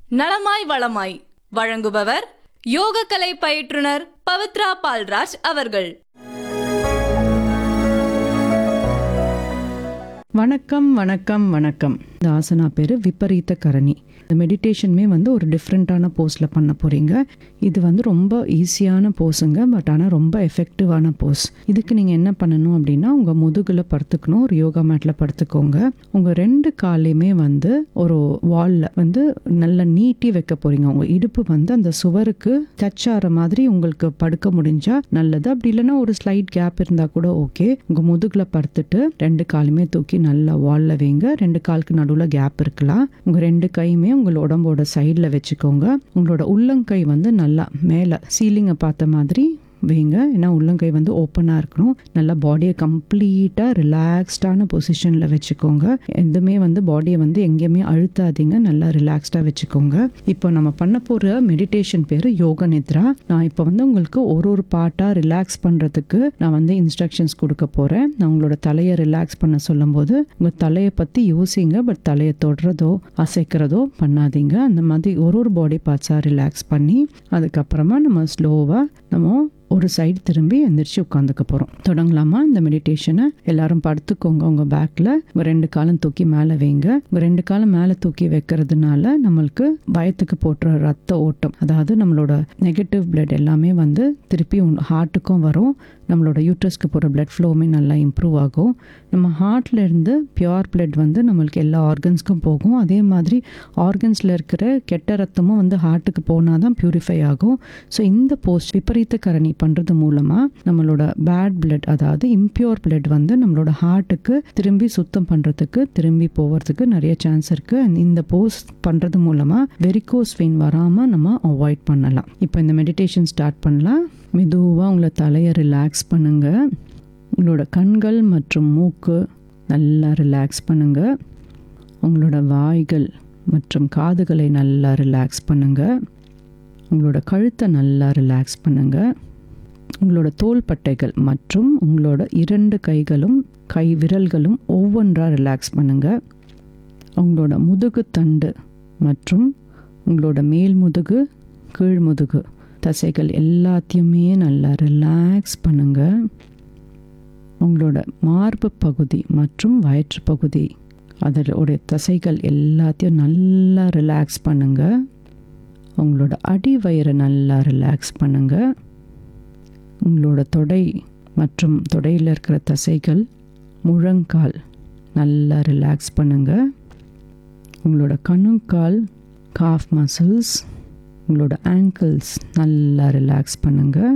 நலமாய் வளமாய் வழங்குபவர் யோகக்கலை பயிற்றுனர் பவித்ரா பால்ராஜ் அவர்கள் வணக்கம் வணக்கம் வணக்கம் இந்த ஆசனா பேர் விபரீத கரணி இந்த மெடிடேஷனுமே வந்து ஒரு டிஃப்ரெண்ட்டான போஸில் பண்ண போகிறீங்க இது வந்து ரொம்ப ஈஸியான போஸுங்க பட் ஆனால் ரொம்ப எஃபெக்டிவான போஸ் இதுக்கு நீங்கள் என்ன பண்ணணும் அப்படின்னா உங்கள் முதுகில் படுத்துக்கணும் ஒரு யோகா மேட்டில் படுத்துக்கோங்க உங்கள் ரெண்டு காலையுமே வந்து ஒரு வாலில் வந்து நல்லா நீட்டி வைக்க போகிறீங்க உங்கள் இடுப்பு வந்து அந்த சுவருக்கு டச் ஆகிற மாதிரி உங்களுக்கு படுக்க முடிஞ்சா நல்லது அப்படி இல்லைன்னா ஒரு ஸ்லைட் கேப் இருந்தால் கூட ஓகே உங்கள் முதுகில் படுத்துட்டு ரெண்டு காலுமே தூக்கி நல்லா வாலில் வைங்க ரெண்டு காலுக்கு நடுவில் கேப் இருக்கலாம் உங்கள் ரெண்டு கையுமே உங்களோட உடம்போட சைடில் வச்சுக்கோங்க உங்களோட உள்ளங்கை வந்து நல்லா மேலே சீலிங்கை பார்த்த மாதிரி வைங்க ஏன்னா உள்ளங்கை வந்து ஓப்பனாக இருக்கணும் நல்லா பாடியை கம்ப்ளீட்டாக ரிலாக்ஸ்டான பொசிஷனில் வச்சுக்கோங்க எதுவுமே வந்து பாடியை வந்து எங்கேயுமே அழுத்தாதீங்க நல்லா ரிலாக்ஸ்டாக வச்சுக்கோங்க இப்போ நம்ம பண்ண போகிற மெடிடேஷன் பேர் யோக நித்ரா நான் இப்போ வந்து உங்களுக்கு ஒரு ஒரு பார்ட்டாக ரிலாக்ஸ் பண்ணுறதுக்கு நான் வந்து இன்ஸ்ட்ரக்ஷன்ஸ் கொடுக்க போகிறேன் நான் உங்களோட தலையை ரிலாக்ஸ் பண்ண சொல்லும்போது உங்கள் தலையை பற்றி யோசிங்க பட் தலையை தொடுறதோ அசைக்கிறதோ பண்ணாதீங்க அந்த மாதிரி ஒரு ஒரு பாடி பார்ட்ஸாக ரிலாக்ஸ் பண்ணி அதுக்கப்புறமா நம்ம ஸ்லோவாக நம்ம ஒரு சைடு திரும்பி எந்திரிச்சு உட்காந்துக்க போகிறோம் தொடங்கலாமா இந்த மெடிடேஷனை எல்லாரும் படுத்துக்கோங்க உங்கள் பேக்கில் உங்கள் ரெண்டு காலம் தூக்கி மேலே வைங்க உங்கள் ரெண்டு காலம் மேலே தூக்கி வைக்கிறதுனால நம்மளுக்கு பயத்துக்கு போட்டுற ரத்த ஓட்டம் அதாவது நம்மளோட நெகட்டிவ் பிளட் எல்லாமே வந்து திருப்பி ஹார்ட்டுக்கும் வரும் நம்மளோட யூட்ரஸ்க்கு போகிற பிளட் ஃப்ளோவுமே நல்லா இம்ப்ரூவ் ஆகும் நம்ம ஹார்ட்ல இருந்து பியோர் பிளட் வந்து நம்மளுக்கு எல்லா ஆர்கன்ஸ்க்கும் போகும் அதே மாதிரி ஆர்கன்ஸில் இருக்கிற கெட்ட ரத்தமும் வந்து ஹார்ட்டுக்கு போனால் தான் பியூரிஃபை ஆகும் ஸோ இந்த போஸ்ட் விபரீத கரணி பண்ணுறது மூலமாக நம்மளோட பேட் பிளட் அதாவது இம்பியூர் பிளட் வந்து நம்மளோட ஹார்ட்டுக்கு திரும்பி சுத்தம் பண்ணுறதுக்கு திரும்பி போகிறதுக்கு நிறைய சான்ஸ் இருக்குது இந்த போஸ்ட் பண்ணுறது மூலமாக வெரிகோஸ் வெயின் வராமல் நம்ம அவாய்ட் பண்ணலாம் இப்போ இந்த மெடிடேஷன் ஸ்டார்ட் பண்ணலாம் மெதுவாக உங்களை தலையை ரிலாக்ஸ் பண்ணுங்கள் உங்களோட கண்கள் மற்றும் மூக்கு நல்லா ரிலாக்ஸ் பண்ணுங்கள் உங்களோட வாய்கள் மற்றும் காதுகளை நல்லா ரிலாக்ஸ் பண்ணுங்கள் உங்களோட கழுத்தை நல்லா ரிலாக்ஸ் பண்ணுங்கள் உங்களோட தோள்பட்டைகள் மற்றும் உங்களோட இரண்டு கைகளும் கை விரல்களும் ஒவ்வொன்றாக ரிலாக்ஸ் பண்ணுங்கள் உங்களோட முதுகு தண்டு மற்றும் உங்களோட மேல் முதுகு கீழ் முதுகு தசைகள் எல்லாத்தையுமே நல்லா ரிலாக்ஸ் பண்ணுங்கள் உங்களோட மார்பு பகுதி மற்றும் வயிற்று பகுதி அதோடைய தசைகள் எல்லாத்தையும் நல்லா ரிலாக்ஸ் பண்ணுங்கள் உங்களோட அடி வயிறை நல்லா ரிலாக்ஸ் பண்ணுங்கள் உங்களோட தொடை மற்றும் தொடையில் இருக்கிற தசைகள் முழங்கால் நல்லா ரிலாக்ஸ் பண்ணுங்கள் உங்களோட கணுக்கால் காஃப் மசில்ஸ் உங்களோட ஆங்கிள்ஸ் நல்லா ரிலாக்ஸ் பண்ணுங்கள்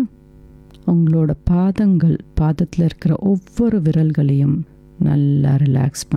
உங்களோட பாதங்கள் பாதத்தில் இருக்கிற ஒவ்வொரு விரல்களையும் நல்லா ரிலாக்ஸ்